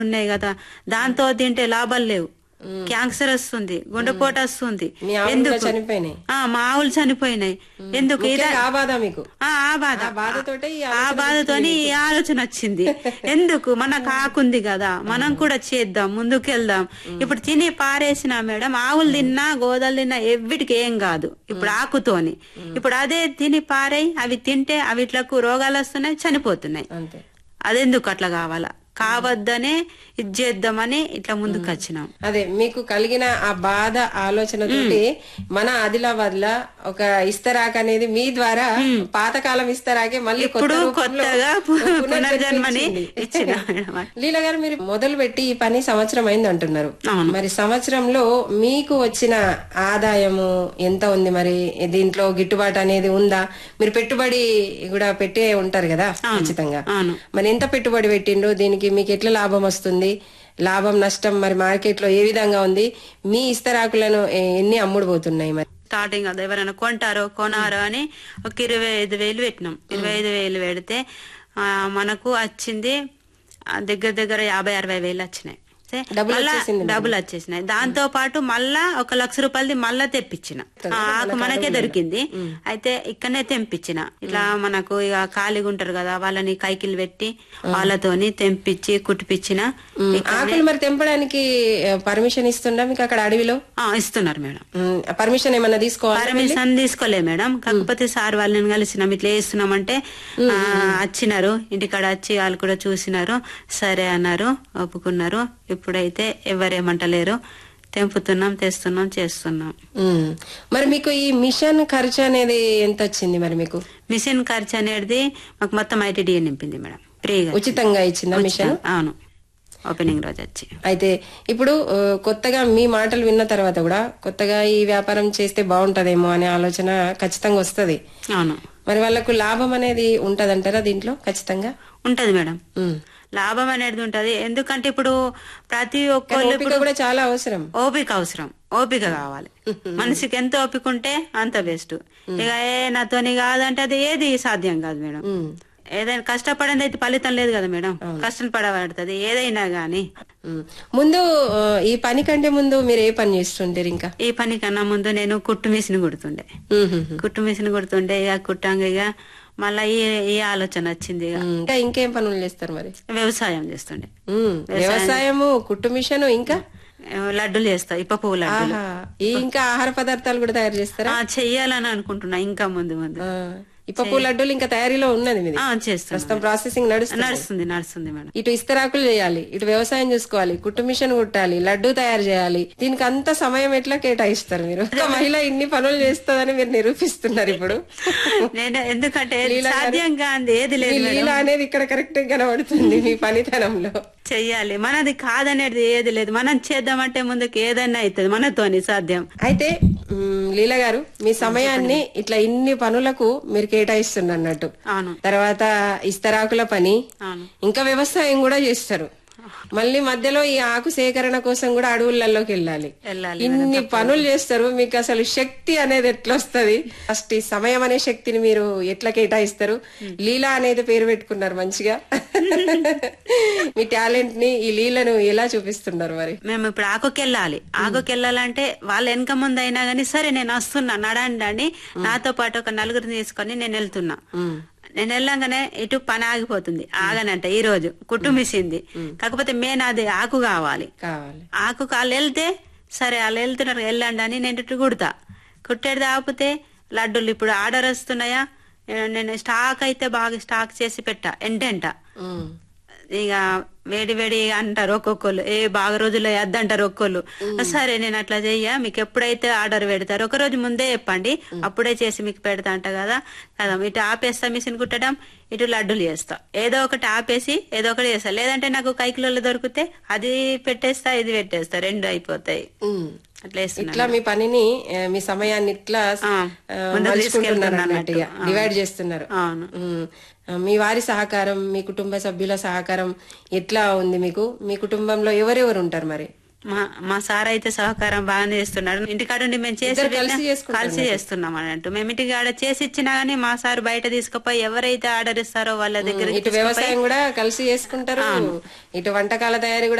ఉన్నాయి కదా దాంతో తింటే లాభాలు లేవు క్యాన్సర్ వస్తుంది గుండెపోటు వస్తుంది మీ ఆవులు కూడా చనిపోయినాయి ఆ, మా ఆవులు చనిపోయినాయి ఎందుకు ఇదా ముఖ్యంగా ఆ బాధ మీకు ఆ ఆ బాధ ఆ బాధతోటే ఈ ఆ బాధతోని ఈ ఆలోచన వచ్చింది ఎందుకు మనకు ఆకుంది కదా మనం కూడా చేద్దాం ముందుకెళ్దాం ఇప్పుడు తిని పారేసిన మేడం ఆవులు తిన్నా గోదలు తిన్నా ఎవ్విటికి ఏం కాదు ఇప్పుడు ఆకుతోని ఇప్పుడు అదే తిని పారై అవి తింటే అవిట్లకు రోగాలు వస్తున్నాయి చనిపోతున్నాయి అంతే అదెందుకు అట్లా కావాలా కావద్దనే ఇది చేద్దామని ఇట్లా ముందుకు వచ్చినాం అదే మీకు కలిగిన ఆ బాధ ఆలోచనతోటి మన ఆదిలాబాద్ లా ఒక ఇస్తరాక్ అనేది మీ ద్వారా పాతకాలం ఇస్తరాకే మళ్ళీ కొత్త ఇప్పుడు రూపంలో కొత్తగా పు- పునర్జన్మించింది. పునర్జన్మని ఇచ్చిన మేడం. లీలా గారు మీరు మొదలు పెట్టి ఈ పని సంవత్సరం అయింది అంటున్నారు అవును. మరి సంవత్సరంలో మీకు వచ్చిన ఆదాయము ఎంత ఉంది మరి దీంట్లో గిట్టుబాటు అనేది ఉందా మీరు పెట్టుబడి కూడా పెట్టే ఉంటారు కదా ఖచ్చితంగా అవును మరి ఎంత పెట్టుబడి పెట్టిండ్రు దీనికి మీకు ఎట్లా లాభం వస్తుంది లాభం నష్టం మరి మార్కెట్ లో ఏ విధంగా ఉంది మీ ఇస్తరాకులను ఎ- ఎన్ని అమ్ముడు పోతున్నాయి మరి స్టార్టింగ్ అది ఎవరైనా కొంటారో కొనారో అని ఒక ఇరవై ఐదు వేలు పెట్టినాం ఇరవై ఐదు వేలు పెడితే ఆ, మనకు వచ్చింది ఆ, దగ్గర దగ్గర యాభై అరవై వేలు వచ్చినాయి అయితే డబ్బులు మళ్ళా వచ్చేసింది డబ్బులు వచ్చేసినాయి దాంతో పాటు మళ్ళా ఒక లక్ష రూపాయలది మళ్ళా తెప్పించిన ఆ ఆకు మనకే దొరికింది అయితే ఇక్కడనే తెంపించిన ఇట్లా మనకు ఇక ఖాళీగా ఉంటారు కదా వాళ్ళని కైకిలు పెట్టి వాళ్ళతోని తెంపించి కుట్టిపించిన ఆకులు మరి తెంపడానికి పర్మిషన్ ఇస్తుందా మీకు అక్కడ అడవిలో ఆ, ఇస్తున్నారు మేడం పర్మిషన్ ఏమన్నా తీసుకోవాలి పర్మిషన్ తీసుకోలే మేడం కాకపోతే సార్ వాళ్ళని కలిసినాం ఇట్లా వేస్తున్నామంటే ఆ, వచ్చినారు ఇంటికాడ వచ్చి వాళ్ళు కూడా చూసినారు సరే అన్నారు ఒప్పుకున్నారు ఇప్పుడైతే ఎవరేమంటలేరు తెంపుతున్నాం తెస్తున్నాం చేస్తున్నాం ఉమ్. మరి మీకు ఈ మిషన్ ఖర్చు అనేది ఎంత వచ్చింది మరి మీకు మిషన్ ఖర్చు అనేది మాకు మొత్తం ఐటీడీ నింపింది మేడం ఫ్రీగా ఉచితంగా ఇచ్చిందా మిషన్ అవును ఓపెనింగ్ రోజు వచ్చి అయితే ఇప్పుడు ఆ, కొత్తగా మీ మాటలు విన్న తర్వాత కూడా కొత్తగా ఈ వ్యాపారం చేస్తే బాగుంటదేమో అనే ఆలోచన ఖచ్చితంగా వస్తది అవును మరి వాళ్ళకు లాభం అనేది ఉంటదంటారా దీంట్లో ఖచ్చితంగా ఉంటది మేడం ఉమ్. లాభం అనేది ఉంటది ఎందుకంటే ఇప్పుడు ప్రతి కానీ ఒక్కళ్ళు ఓపిక కూడా చాలా అవసరం ఓపిక అవసరం ఓపిక కావాలి మనిషికి ఎంత ఓపిక ఉంటే అంత బెస్ట్ ఇక ఏ నాతోని కాదంటే అది ఏది సాధ్యం కాదు మేడం ఉమ్. ఏదైనా కష్టపడింది అయితే ఫలితం లేదు కదా మేడం కష్టం పడబడుతుంది ఏదైనా గానీ ఉమ్. ముందు ఆ, ఈ పని కంటే ముందు మీరు ఏ పని చేస్తుంటారు ఇంకా ఈ పని కన్నా ముందు నేను కుట్టు మిషన్ కుడుతుండే ఉహుహు. కుట్టు మిషన్ కుడుతుండే ఇక కుట్టాంగ ఇక మళ్ళా ఈ ఈ ఆలోచన వచ్చింది ఇక ఉమ్. ఇంకా ఇంకేం పనులు చేస్తారు మరి వ్యవసాయం చేస్తుండే ఉమ్. వ్యవసాయము కుట్టు మిషను ఇంకా లడ్డూలు చేస్తా ఇప్ప పువ్వు లడ్డూలు ఆహా. ఈ ఇంకా ఆహార పదార్థాలు కూడా తయారు చేస్తారా ఆ, చెయ్యాలని అనుకుంటున్నా ఇంకా ముందు ముందు ఆ. ఇప్పపు లడ్డూలు ఇంకా తయారీలో ఉన్నది మీది ఆ, చేస్తున్నా ప్రస్తుతం ప్రాసెసింగ్ నడుస్తుంది నడుస్తుంది నడుస్తుంది మేడం ఇటు ఇస్తరాకులు చేయాలి ఇటు వ్యవసాయం చూసుకోవాలి కుట్టు మిషన్ కుట్టాలి లడ్డు తయారు చేయాలి దీనికి అంత సమయం ఎట్లా కేటాయిస్తారు మీరు ఒక మహిళ ఇన్ని పనులు చేస్తుందని మీరు నిరూపిస్తున్నారు ఇప్పుడు నేను ఎందుకంటే సాధ్యం కాంది ఏది మీ లేదు లీల అనేది ఇక్కడ కరెక్ట్ గా కనబడుతుంది మీ పనితనంలో చెయ్యాలి మనది కాదనేది ఏది లేదు మనం చేద్దామంటే ముందుకు ఏదైనా అవుతుంది మనతోని సాధ్యం అయితే మ్, లీల గారు మీ సమయాన్ని ఇట్లా ఇన్ని పనులకు మీరు కేటాయిస్తున్నారు అన్నట్టు అవును తర్వాత ఇస్తరాకుల పని అవును ఇంకా వ్యవసాయం కూడా చేస్తారు మళ్ళీ మధ్యలో ఈ ఆకు సేకరణ కోసం కూడా అడవులలోకి వెళ్ళాలి వెళ్ళాలి ఇన్ని పనులు చేస్తారు మీకు అసలు శక్తి అనేది ఎట్లా వస్తుంది ఫస్ట్ ఈ సమయం అనే శక్తిని మీరు ఎట్లా కేటాయిస్తారు లీల అనేది పేరు పెట్టుకున్నారు మంచిగా మీ టాలెంట్ ని ఈ లీలను ఎలా చూపిస్తున్నారు మరి మేము ఇప్పుడు ఆకుకి వెళ్ళాలి ఆకుకి వెళ్ళాలంటే వాళ్ళ వెనక ముందు అయినా గానీ సరే నేను వస్తున్నా నడండి అని నాతో పాటు ఒక నలుగురిని తీసుకొని నేను వెళ్తున్నా ఉమ్. నేను వెళ్ళంగానే ఇటు పని ఆగిపోతుంది ఆగనంట ఈ రోజు కుటుంబిసింది కాకపోతే మెయిన్ అది ఆకు కావాలి కావాలి ఆకు వాళ్ళు వెళ్తే సరే వాళ్ళు వెళ్తున్నారు వెళ్ళండి అని నేను ఇటు కుడతా కుట్టేది ఆపితే లడ్డూలు ఇప్పుడు ఆర్డర్ వస్తున్నాయా ఏ- నేను స్టాక్ అయితే బాగా స్టాక్ చేసి పెట్టా ఎంటెంట ఉమ్. ఇక వేడి వేడి అంటారు ఒక్కొక్కరు ఏ బాగా రోజుల్లో వద్దంటారు ఒక్కొక్కరు సరే నేను అట్లా చెయ్య మీకు ఎప్పుడైతే ఆర్డర్ పెడతారు ఒక రోజు ముందే చెప్పండి అప్పుడే చేసి మీకు పెడతా అంట కదా కదా ఇటు ఆపేస్తా మిషన్ కుట్టడం ఇటు లడ్డూలు చేస్తా ఏదో ఒకటి ఆపేసి ఏదో ఒకటి చేస్తా లేదంటే నాకు కైకిలలో దొరికితే అది పెట్టేస్తా ఇది పెట్టేస్తా రెండు అయిపోతాయి ఉమ్. అట్లా వేస్తున్నా ఇట్లా మీ పనిని ఆ, మీ సమయాన్ని ఇట్లా ఆ, ఆ, ముందుకు మలుచుకుంటున్నారు తీసుకెళ్తున్నారు అన్నట్టుగా అన్నట్టు. డివైడ్ చేస్తున్నారు అవును ఉమ్. ఆ, మీ వారి సహకారం మీ కుటుంబ సభ్యుల సహకారం ఎట్లా ఉంది మీకు మీ కుటుంబంలో ఎవరెవరు ఉంటారు మరి మా మా సార్ అయితే సహకారం బాగానే చేస్తున్నాడు ఇంటికాడ ఉండి మేము చేసి ఇద్దరు కలిసి వెళ్ళినా చేసుకుంటారు కలిసి చేస్తున్నాం అన్నట్టు మేము ఇంటికాడ చేసి ఇచ్చినా గానీ మా సార్ బయట తీసుకుపోయి ఎవరైతే ఆర్డర్ ఇస్తారో వాళ్ళ దగ్గర ఇటు వ్యవసాయం కూడా కలిసి చేసుకుంటారు ఇటు వంటకాల తయారీ కూడా